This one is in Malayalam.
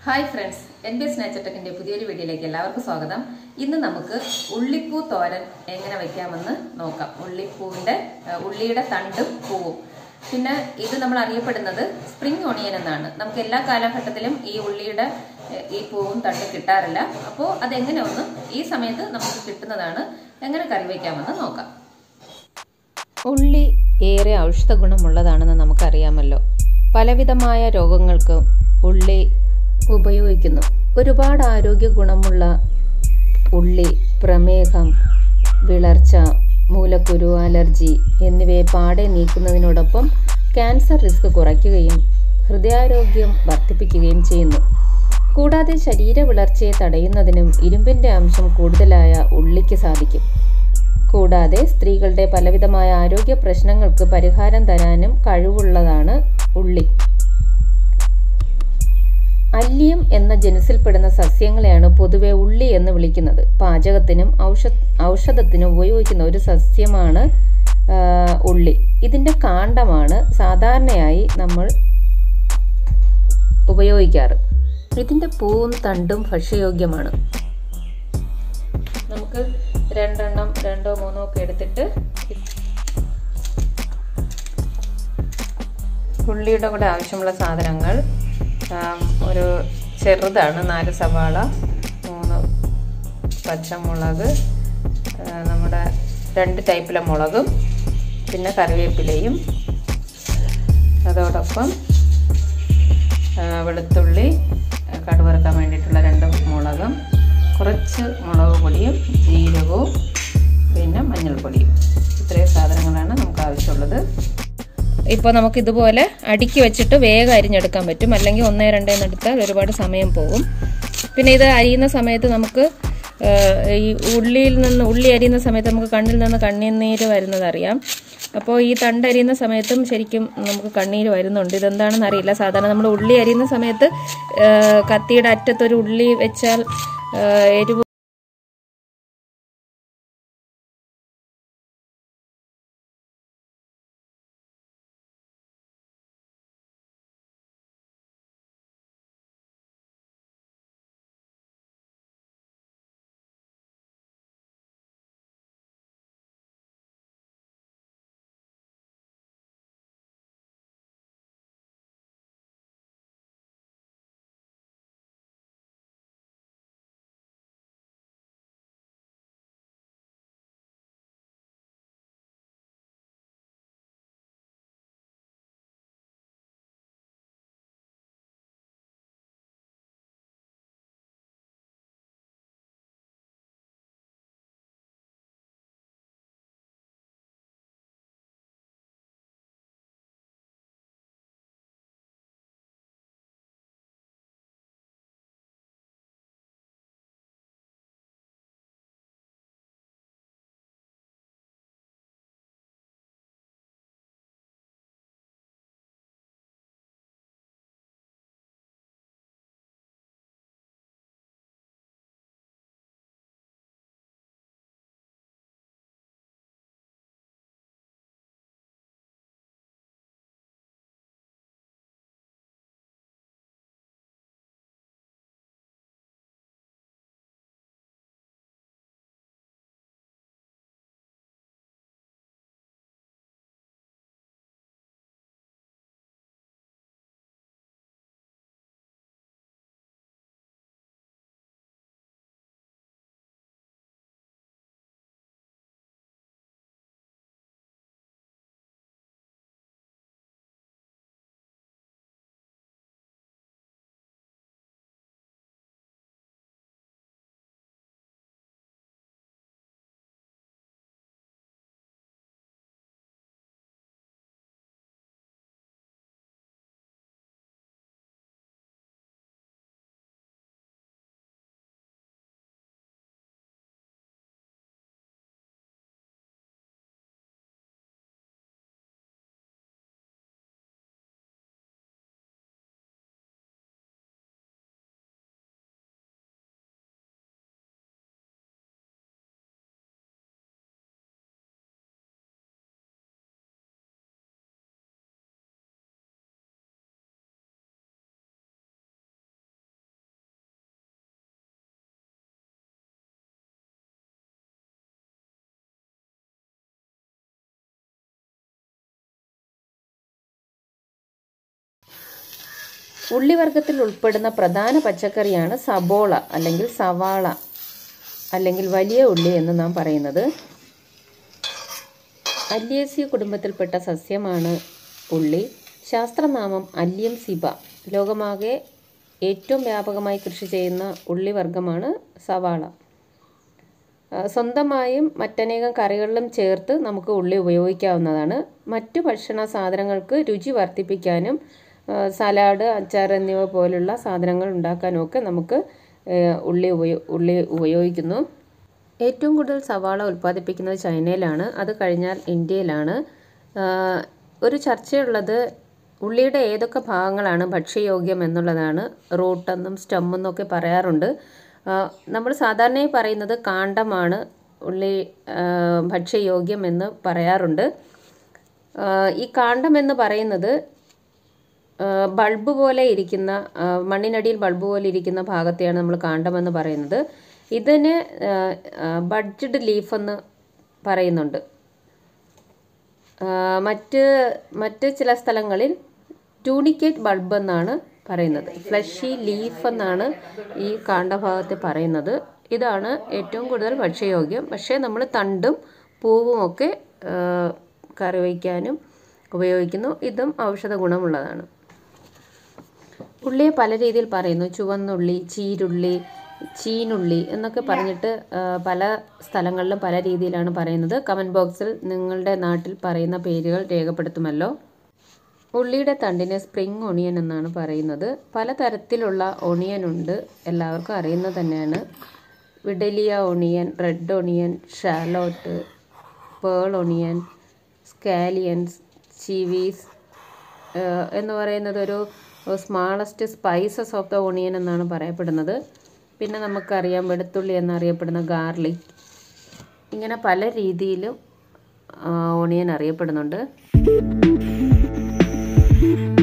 hi friends N B S നാച്ചട്ടക്കിന്റെ പുതിയൊരു വീഡിയോയിലേക്ക് എല്ലാവർക്കും സ്വാഗതം ഇന്ന് നമുക്ക് ഉള്ളിപ്പൂ തോരൻ എങ്ങനെ വെക്കാമെന്ന് നോക്കാം ഉള്ളിപ്പൂവിന്റെ ഏഹ്, ഉള്ളിയുടെ തണ്ടും പൂവും പിന്നെ ഇത് നമ്മൾ അറിയപ്പെടുന്നത് സ്പ്രിംഗ് ഓണിയൻ എന്നാണ് നമുക്ക് എല്ലാ കാലഘട്ടത്തിലും ഈ ഉള്ളിയുടെ ഏഹ്, ഈ പൂവും തണ്ടും കിട്ടാറില്ല അപ്പോൾ അതെങ്ങനെ ഒന്ന് ഈ സമയത്ത് നമുക്ക് കിട്ടുന്നതാണ് എങ്ങനെ കറി വയ്ക്കാമെന്ന് നോക്കാം ഉള്ളി ഏറെ ഔഷധ ഗുണമുള്ളതാണെന്ന് നമുക്കറിയാമല്ലോ പലവിധമായ രോഗങ്ങൾക്ക് ഉള്ളി ഉപയോഗിക്കുന്നു ഒരുപാട് ആരോഗ്യ ഗുണമുള്ള ഉള്ളി പ്രമേഹം വിളർച്ച മൂലക്കുരു അലർജി എന്നിവയെ പാടെ നീക്കുന്നതിനോടൊപ്പം ക്യാൻസർ റിസ്ക് കുറയ്ക്കുകയും ഹൃദയാരോഗ്യം വർദ്ധിപ്പിക്കുകയും ചെയ്യുന്നു കൂടാതെ ശരീര വിളർച്ചയെ തടയുന്നതിനും ഇരുമ്പിൻ്റെ അംശം കൂടുതലായ ഉള്ളിക്ക് സാധിക്കും കൂടാതെ സ്ത്രീകളുടെ പലവിധമായ ആരോഗ്യ പ്രശ്നങ്ങൾക്ക് പരിഹാരം തരാനും കഴിവുള്ളതാണ് ഉള്ളി അല്ലിയം എന്ന ജനുസിൽപ്പെടുന്ന സസ്യങ്ങളെയാണ് പൊതുവെ ഉള്ളി എന്ന് വിളിക്കുന്നത് പാചകത്തിനും ഔഷ ഔഷധത്തിനും ഉപയോഗിക്കുന്ന ഒരു സസ്യമാണ് ആ, ഉള്ളി ഇതിൻ്റെ കാണ്ഡമാണ് സാധാരണയായി നമ്മൾ ഉപയോഗിക്കാറ് ഇതിൻ്റെ പൂവും തണ്ടും ഭക്ഷ്യയോഗ്യമാണ് നമുക്ക് രണ്ടെണ്ണം രണ്ടോ മൂന്നോ ഒക്കെ എടുത്തിട്ട് ഉള്ളിയുടെ കൂടെ ആവശ്യമുള്ള സാധനങ്ങൾ ആം, ഒരു ചെറുതാണ് നാല് സവാള മൂന്ന് പച്ചമുളക് ആ, നമ്മുടെ രണ്ട് ടൈപ്പിലെ മുളകും പിന്നെ കറിവേപ്പിലയും അതോടൊപ്പം ആ, വെളുത്തുള്ളി ആ, കടുവറുക്കാൻ വേണ്ടിയിട്ടുള്ള രണ്ട് മുളകും കുറച്ച് മുളക് പൊടിയും ജീരകവും പിന്നെ മഞ്ഞൾപ്പൊടിയും ഇത്രയും സാധനങ്ങളാണ് നമുക്ക് ആവശ്യമുള്ളത് ഇപ്പോൾ നമുക്ക് ഇതുപോലെ അടുക്കി വെച്ചിട്ട് വേഗം അരിഞ്ഞെടുക്കാൻ പറ്റും അല്ലെങ്കിൽ ഒന്നേ രണ്ടേ എടുത്താൽ ഒരുപാട് സമയം പോകും പിന്നെ ഇത് അരിയുന്ന സമയത്ത് നമുക്ക് ആ, ഈ ഉള്ളിയിൽ നിന്ന് ഉള്ളി അരിയുന്ന സമയത്ത് നമുക്ക് കണ്ണിൽ നിന്ന് കണ്ണീര് വരുന്നത് അറിയാം അപ്പോൾ ഈ തണ്ട് അരിയുന്ന സമയത്തും ശരിക്കും നമുക്ക് കണ്ണീര് വരുന്നുണ്ട് ഇതെന്താണെന്ന് അറിയില്ല സാധാരണ നമ്മൾ ഉള്ളി അരിയുന്ന സമയത്ത് ആ, കത്തിയുടെ അറ്റത്തൊരു ഉള്ളി വെച്ചാൽ ആ, എരിവ് ഉള്ളിവർഗത്തിൽ ഉൾപ്പെടുന്ന പ്രധാന പച്ചക്കറിയാണ് സബോള അല്ലെങ്കിൽ സവാള അല്ലെങ്കിൽ വലിയ ഉള്ളി എന്ന് നാം പറയുന്നത് അല്ലിയേസി കുടുംബത്തിൽപ്പെട്ട സസ്യമാണ് ഉള്ളി ശാസ്ത്രനാമം അല്ലിയം സിബ ലോകമാകെ ഏറ്റവും വ്യാപകമായി കൃഷി ചെയ്യുന്ന ഉള്ളി വർഗമാണ് സവാള ആ, സ്വന്തമായും മറ്റനേകം കറികളിലും ചേർത്ത് നമുക്ക് ഉള്ളി ഉപയോഗിക്കാവുന്നതാണ് മറ്റു ഭക്ഷണ സാധനങ്ങൾക്ക് രുചി വർദ്ധിപ്പിക്കാനും ആ, സലാഡ് അച്ചാർ എന്നിവ പോലുള്ള സാധനങ്ങൾ ഉണ്ടാക്കാനും ഒക്കെ നമുക്ക് ഏ, ഉള്ളി ഉപയോ ഉള്ളി ഉപയോഗിക്കുന്നു ഏറ്റവും കൂടുതൽ സവാള ഉൽപ്പാദിപ്പിക്കുന്നത് ചൈനയിലാണ് അത് കഴിഞ്ഞാൽ ഇന്ത്യയിലാണ് ആ, ഒരു ചർച്ചയുള്ളത് ഉള്ളിയുടെ ഏതൊക്കെ ഭാഗങ്ങളാണ് ഭക്ഷ്യയോഗ്യം എന്നുള്ളതാണ് റൂട്ടെന്നും സ്റ്റെമ്മെന്നൊക്കെ പറയാറുണ്ട് നമ്മൾ സാധാരണയായി പറയുന്നത് കാണ്ഡമാണ് ഉള്ളി ആ, ഭക്ഷ്യയോഗ്യം എന്ന് പറയാറുണ്ട് ആ, ഈ കാണ്ഡം എന്ന് പറയുന്നത് ആ, ബൾബ് പോലെ ഇരിക്കുന്ന ആ, മണ്ണിനടിയിൽ ബൾബ് പോലെ ഇരിക്കുന്ന ഭാഗത്തെയാണ് നമ്മൾ കാണ്ഡമെന്ന് പറയുന്നത് ഇതിന് ബഡ്ജഡ് ലീഫ് എന്ന് പറയുന്നുണ്ട് ആ, മറ്റ് മറ്റ് ചില സ്ഥലങ്ങളിൽ ടൂണിക്കേറ്റ് ബൾബ് എന്നാണ് പറയുന്നത് ഫ്ലഷി ലീഫ് എന്നാണ് ഈ കാണ്ഡഭാഗത്തെ പറയുന്നത് ഇതാണ് ഏറ്റവും കൂടുതൽ ഭക്ഷ്യയോഗ്യം പക്ഷേ നമ്മൾ തണ്ടും പൂവും ഒക്കെ ആ, കറി വയ്ക്കാനും ഉപയോഗിക്കുന്നു ഇതും ഔഷധ ഗുണമുള്ളതാണ് ഉള്ളിയെ പല രീതിയിൽ പറയുന്നു ചുവന്നുള്ളി ചീരുള്ളി ചീനുള്ളി എന്നൊക്കെ പറഞ്ഞിട്ട് ആ, പല സ്ഥലങ്ങളിലും പല രീതിയിലാണ് പറയുന്നത് കമൻറ്റ് ബോക്സിൽ നിങ്ങളുടെ നാട്ടിൽ പറയുന്ന പേരുകൾ രേഖപ്പെടുത്തുമല്ലോ ഉള്ളിയുടെ തണ്ടിനെ സ്പ്രിംഗ് ഒണിയൻ എന്നാണ് പറയുന്നത് പലതരത്തിലുള്ള ഒണിയൻ ഉണ്ട് എല്ലാവർക്കും അറിയുന്നത് തന്നെയാണ് Vidalia onion red onion shallot pearl onion scallions chives എന്ന് പറയുന്നത് ഒരു smallest spices of the onion എന്നാണ് പറയപ്പെടുന്നത് പിന്നെ നമുക്കറിയാം വെളുത്തുള്ളി എന്നറിയപ്പെടുന്ന ഗാർലിക് ഇങ്ങനെ പല രീതിയിലും ഓണിയൻ അറിയപ്പെടുന്നുണ്ട്